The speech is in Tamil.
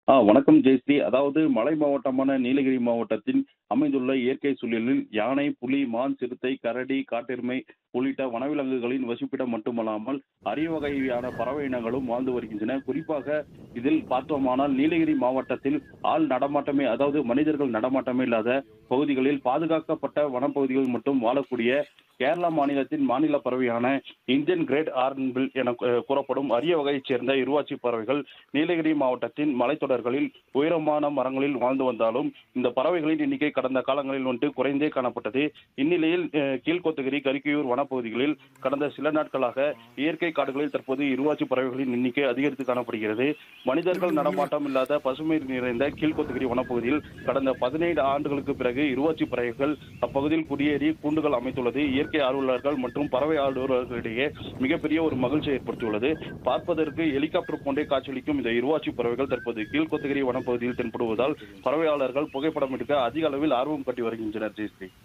ஆ வணக்கம் ஜெயஸ்ரீ. அதாவது மலை மாவட்டமான நீலகிரி மாவட்டத்தில் அமைந்துள்ள இயற்கை சூழலில் யானை, புலி, மான், சிறுத்தை, கரடி, காட்டெருமை உள்ளிட்ட வனவிலங்குகளின் வசிப்பிடம் மட்டுமல்லாமல் அரிய வகையான பறவை இனங்களும் வாழ்ந்து வருகின்றன. குறிப்பாக இதில் பார்த்தோமானால் நீலகிரி மாவட்டத்தில் ஆள் நடமாட்டமே அதாவது மனிதர்கள் நடமாட்டமே இல்லாத பகுதிகளில் பாதுகாக்கப்பட்ட வனப்பகுதிகளில் மட்டும் வாழக்கூடிய கேரளா மாநிலத்தின் மாநில பறவையான இந்தியன் கிரேட் ஹார்ன்பில் என அஹ், கூறப்படும் அரிய வகையைச் சேர்ந்த இருவாச்சி பறவைகள் நீலகிரி மாவட்டத்தின் மலைத்தொடர்களில் உயரமான மரங்களில் வாழ்ந்து வந்தாலும் இந்த பறவைகளின் எண்ணிக்கை கடந்த காலங்களில் வந்து குறைந்தே காணப்பட்டது இந்நிலையில் அஹ், கீழ்கோத்தகிரி கரிக்கையூர் வனப்பகுதிகளில் கடந்த சில நாட்களாக இயற்கை காடுகளில் தற்போது இருவாச்சி பறவைகளின் எண்ணிக்கை அதிகரித்து காணப்படுகிறது மனிதர்கள் நடமாட்டம் இல்லாத பசுமை நிறைந்த கீழ்கோத்தகிரி வனப்பகுதியில் கடந்த பதினேழு ஆண்டுகளுக்கு பிறகு இருவாச்சி பறவைகள் அப்பகுதியில் குடியேறி கூண்டுகள் அமைத்துள்ளது இயற்கை ஆர்வலர்கள் மற்றும் பறவை ஆர்வலர்களிடையே மிகப்பெரிய ஒரு மகிழ்ச்சி ஏற்படுத்தியுள்ளது பார்ப்பதற்கு ஹெலிகாப்டர் போன்றே காட்சியளிக்கும் இந்த இருவாச்சி பறவைகள் தற்போது கீழ்கோத்தகிரி வனப்பகுதியில் தென்படுவதால் பறவையாளர்கள் புகைப்படம் எடுக்க அதிக அளவில் ஆர்வம் காட்டி வருகின்றனர் ஜெயஸ்ரீ